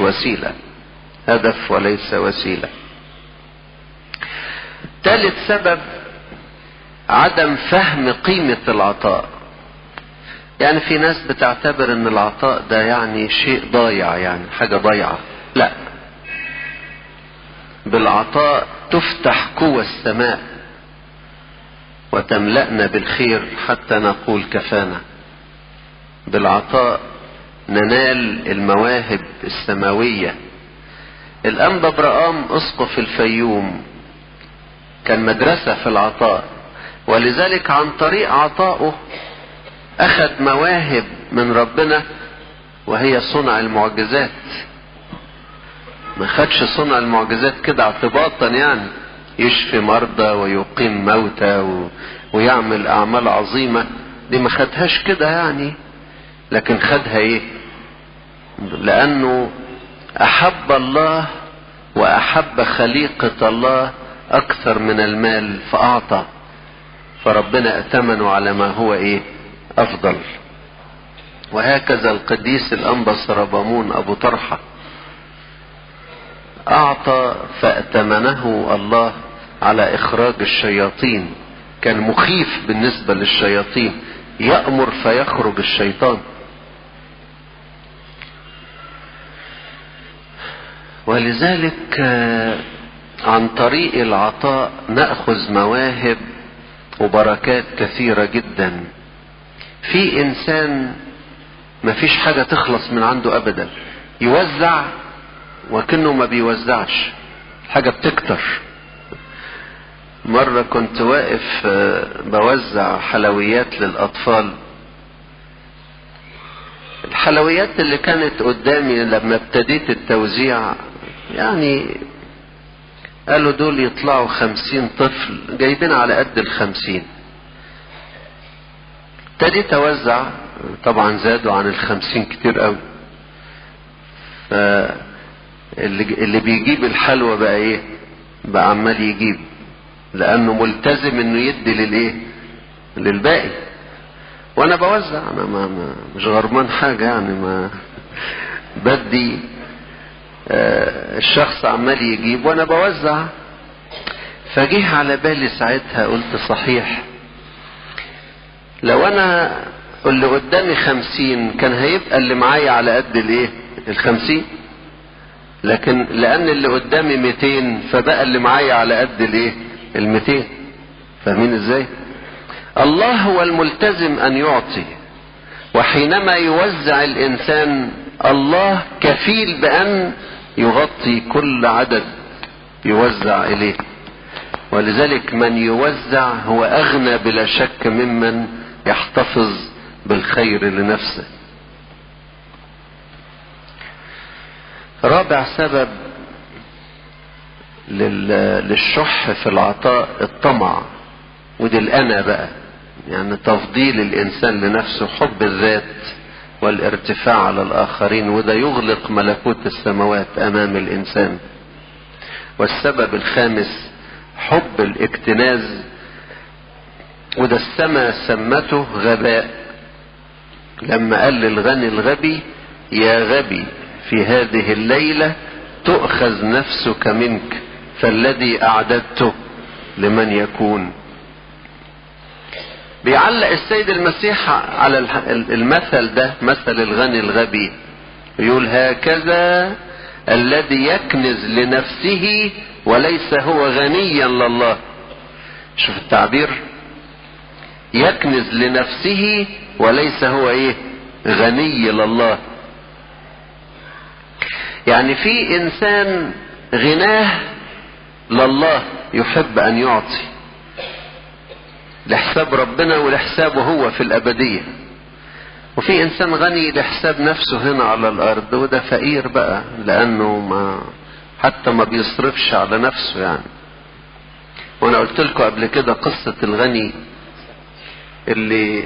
وسيلة هدف وليس وسيلة ثالث سبب عدم فهم قيمة العطاء يعني في ناس بتعتبر ان العطاء ده يعني شيء ضايع يعني حاجة ضايعة لا بالعطاء تفتح قوى السماء وتملأنا بالخير حتى نقول كفانا بالعطاء ننال المواهب السماوية الأنبا برقام أسقف الفيوم كان مدرسة في العطاء ولذلك عن طريق عطائه أخذ مواهب من ربنا وهي صنع المعجزات ما خدش صنع المعجزات كده اعتباطا يعني يشفي مرضى ويقيم موتى و... ويعمل أعمال عظيمة دي ما خدهاش كده يعني لكن خدها ايه لأنه أحب الله وأحب خليقة الله أكثر من المال فأعطى فربنا ائتمنوا على ما هو إيه أفضل وهكذا القديس الأنبا سربامون أبو طرحة أعطى فأتمنه الله على إخراج الشياطين كان مخيف بالنسبة للشياطين يأمر فيخرج الشيطان ولذلك عن طريق العطاء ناخذ مواهب وبركات كثيره جدا في انسان ما فيش حاجه تخلص من عنده ابدا يوزع وكنه ما بيوزعش حاجه بتكتر مره كنت واقف بوزع حلويات للاطفال الحلويات اللي كانت قدامي لما ابتديت التوزيع يعني قالوا دول يطلعوا خمسين طفل جايبين على قد الخمسين ابتديت اوزع طبعا زادوا عن الخمسين كتير قوي فاللي اللي بيجيب الحلوى بقى ايه بقى عمال يجيب لانه ملتزم انه يدي للايه للباقي وانا بوزع انا ما ما مش غرمان حاجه يعني ما بدي آه الشخص عمال يجيب وانا بوزع فجه على بالي ساعتها قلت صحيح لو انا اللي قدامي خمسين كان هيبقى اللي معايا على قد الايه الخمسين لكن لان اللي قدامي ميتين فبقى اللي معايا على قد الايه الميتين فاهمين ازاي الله هو الملتزم ان يعطي وحينما يوزع الانسان الله كفيل بان يغطي كل عدد يوزع اليه ولذلك من يوزع هو اغنى بلا شك ممن يحتفظ بالخير لنفسه رابع سبب للشح في العطاء الطمع ودي الانا بقى يعني تفضيل الانسان لنفسه حب الذات والارتفاع على الاخرين وده يغلق ملكوت السماوات امام الانسان والسبب الخامس حب الاكتناز وده السماء سمته غباء لما قال للغني الغبي يا غبي في هذه الليله تؤخذ نفسك منك فالذي اعددته لمن يكون بيعلق السيد المسيح على المثل ده مثل الغني الغبي يقول هكذا الذي يكنز لنفسه وليس هو غنيا لله شوف التعبير يكنز لنفسه وليس هو ايه غني لله يعني في انسان غناه لله يحب ان يعطي لحساب ربنا ولحسابه هو في الابديه وفي انسان غني لحساب نفسه هنا على الارض وده فقير بقى لانه ما حتى ما بيصرفش على نفسه يعني وانا قلت لكم قبل كده قصة الغني اللي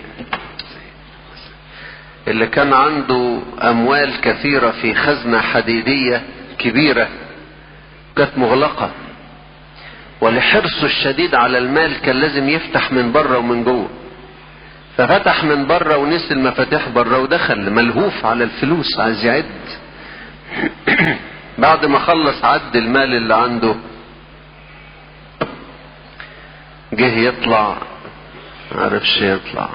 اللي كان عنده اموال كثيرة في خزنة حديدية كبيرة كانت مغلقة ولحرصه الشديد على المال كان لازم يفتح من بره ومن جوه ففتح من بره ونسي المفاتيح بره ودخل ملهوف على الفلوس عايز يعد بعد ما خلص عد المال اللي عنده جه يطلع معرفش يطلع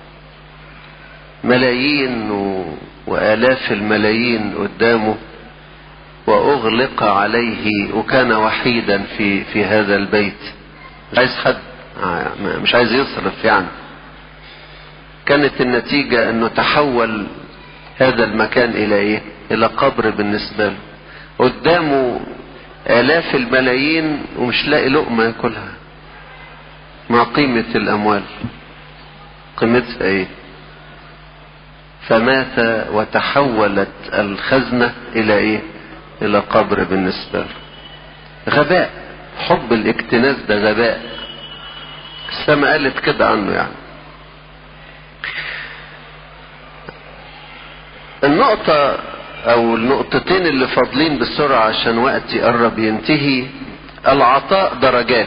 ملايين و... وآلاف الملايين قدامه وأغلق عليه وكان وحيدا في في هذا البيت مش عايز حد مش عايز يصرف يعني كانت النتيجة انه تحول هذا المكان الى ايه الى قبر بالنسبة له قدامه الاف الملايين ومش لاقي لقمة ياكلها ما قيمة الاموال قيمتها ايه فمات وتحولت الخزنة الى ايه الى قبر بالنسبة له غباء حب الاكتناز ده غباء السماء قالت كده عنه يعني النقطة او النقطتين اللي فاضلين بسرعة عشان وقتي قرب ينتهي العطاء درجات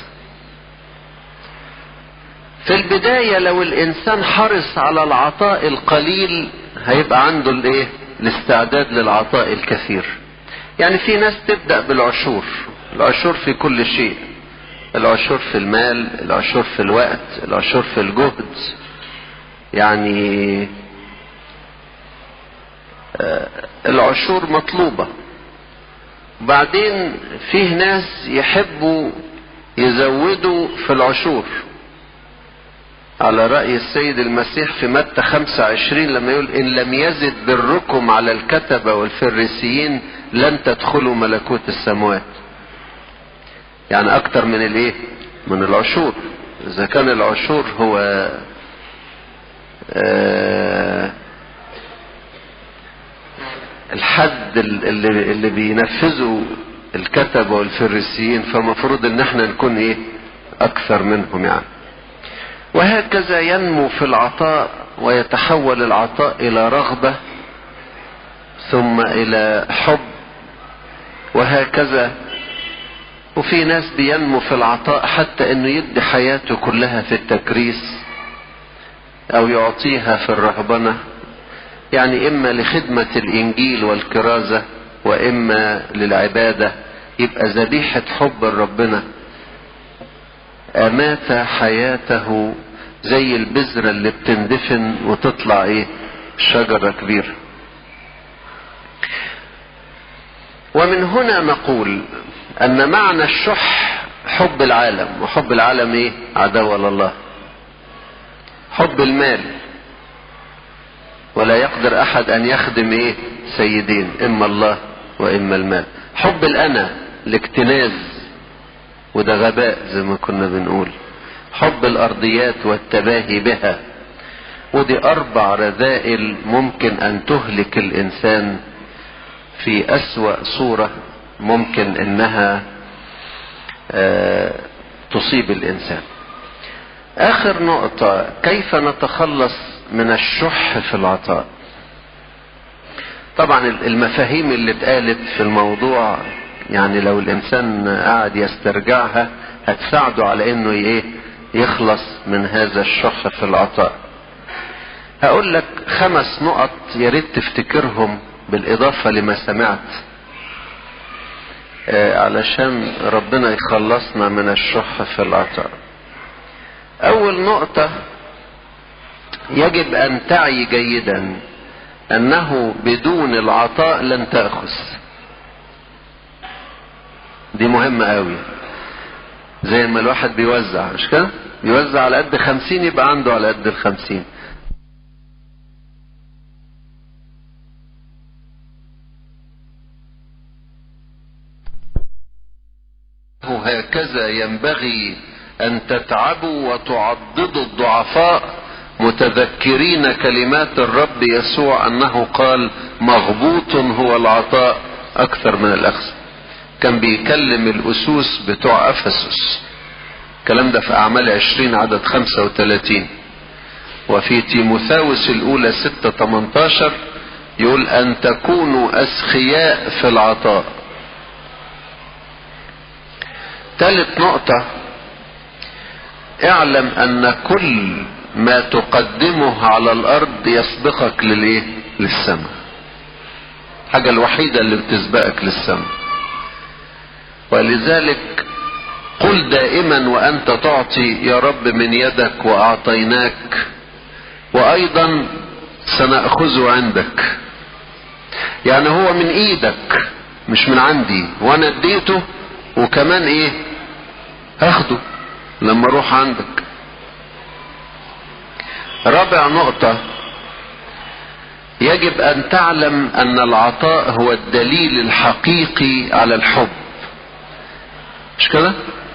في البداية لو الانسان حرص على العطاء القليل هيبقى عنده الايه الاستعداد للعطاء الكثير يعني في ناس تبدأ بالعشور العشور في كل شيء العشور في المال العشور في الوقت العشور في الجهد يعني العشور مطلوبة بعدين فيه ناس يحبوا يزودوا في العشور على رأي السيد المسيح في متى 25 لما يقول إن لم يزد بركم على الكتبة والفريسيين لن تدخلوا ملكوت السماوات يعني أكتر من الإيه؟ من العشور إذا كان العشور هو آه الحد اللي, اللي بينفذوا الكتبة والفريسيين فمفروض ان احنا نكون ايه اكثر منهم يعني وهكذا ينمو في العطاء ويتحول العطاء الى رغبة ثم الى حب وهكذا وفي ناس بينمو في العطاء حتى انه يدي حياته كلها في التكريس او يعطيها في الرهبنه يعني اما لخدمة الانجيل والكرازة واما للعبادة يبقى ذبيحة حب ربنا امات حياته زي البذرة اللي بتندفن وتطلع ايه شجرة كبيرة ومن هنا نقول ان معنى الشح حب العالم وحب العالم ايه عداوة لله حب المال ولا يقدر احد ان يخدم ايه سيدين اما الله واما المال حب الانا الاكتناز وده غباء زي ما كنا بنقول حب الارضيات والتباهي بها ودي اربع رذائل ممكن ان تهلك الانسان في اسوأ صورة ممكن انها آه تصيب الانسان اخر نقطة كيف نتخلص من الشح في العطاء طبعا المفاهيم اللي اتقالت في الموضوع يعني لو الانسان قاعد يسترجعها هتساعده على انه ايه يخلص من هذا الشح في العطاء هقول لك خمس نقط يا ريت تفتكرهم بالاضافة لما سمعت آه علشان ربنا يخلصنا من الشح في العطاء اول نقطة يجب ان تعي جيدا انه بدون العطاء لن تأخذ دي مهمة قوي زي ما الواحد بيوزع مش كده بيوزع على قد خمسين يبقى عنده على قد الخمسين هكذا ينبغي ان تتعبوا وتعضدوا الضعفاء متذكرين كلمات الرب يسوع انه قال مغبوط هو العطاء اكثر من الاخذ كان بيكلم الاسوس بتوع افسس الكلام ده في اعمال عشرين عدد خمسة وثلاثين وفي تيموثاوس الاولى ستة تمنتاشر يقول ان تكونوا اسخياء في العطاء ثالث نقطة اعلم ان كل ما تقدمه على الارض يسبقك للايه للسماء الحاجة الوحيدة اللي بتسبقك للسماء ولذلك قل دائما وانت تعطي يا رب من يدك واعطيناك وايضا سنأخذه عندك يعني هو من ايدك مش من عندي وانا اديته وكمان ايه هاخده لما اروح عندك رابع نقطة يجب ان تعلم ان العطاء هو الدليل الحقيقي على الحب مش كده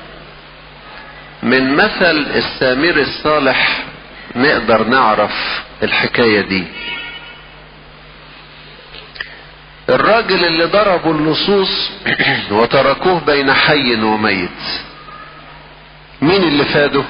من مثل السامر الصالح نقدر نعرف الحكاية دي الراجل اللي ضربوا اللصوص وتركوه بين حي وميت مين اللي فاده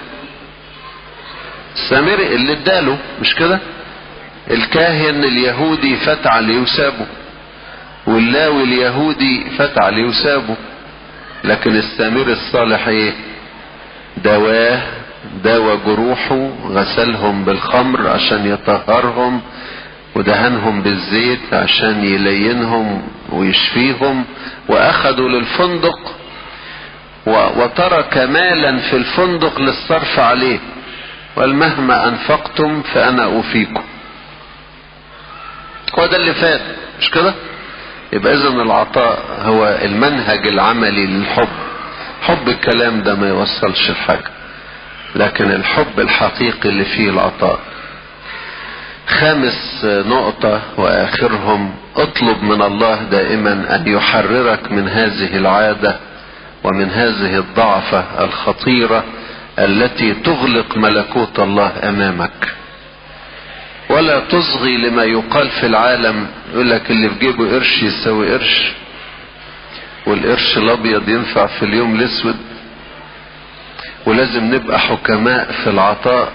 السامري اللي اداله مش كده الكاهن اليهودي فتع ليسابه واللاوي اليهودي فتع ليسابه لكن السامر الصالح ايه دواه داوى جروحه غسلهم بالخمر عشان يطهرهم ودهنهم بالزيت عشان يلينهم ويشفيهم واخدوا للفندق وترك مالا في الفندق للصرف عليه قال مهما انفقتم فانا اوفيكم هو ده اللي فات مش كده يبقى اذا العطاء هو المنهج العملي للحب حب الكلام ده ما يوصلش لحاجه لكن الحب الحقيقي اللي فيه العطاء خامس نقطة واخرهم اطلب من الله دائما ان يحررك من هذه العادة ومن هذه الضعفة الخطيرة التي تغلق ملكوت الله امامك ولا تصغي لما يقال في العالم يقول لك اللي في جيبه قرش يساوي قرش والقرش الابيض ينفع في اليوم الاسود ولازم نبقى حكماء في العطاء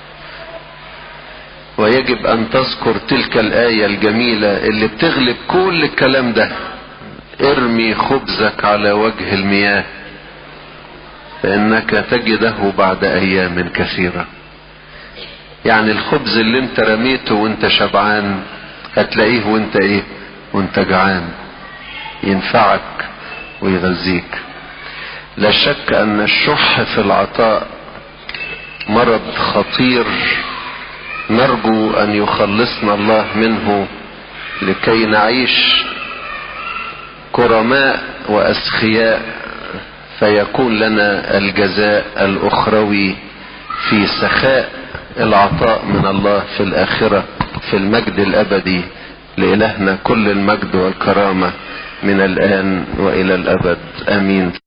ويجب ان تذكر تلك الايه الجميله اللي بتغلب كل الكلام ده ارمي خبزك على وجه المياه فانك تجده بعد ايام كثيره يعني الخبز اللي انت رميته وانت شبعان هتلاقيه وانت ايه وانت جعان ينفعك ويغذيك لا شك ان الشح في العطاء مرض خطير نرجو ان يخلصنا الله منه لكي نعيش كرماء واسخياء فيكون لنا الجزاء الاخروي في سخاء العطاء من الله في الاخره في المجد الابدي لالهنا كل المجد والكرامه من الان والى الابد امين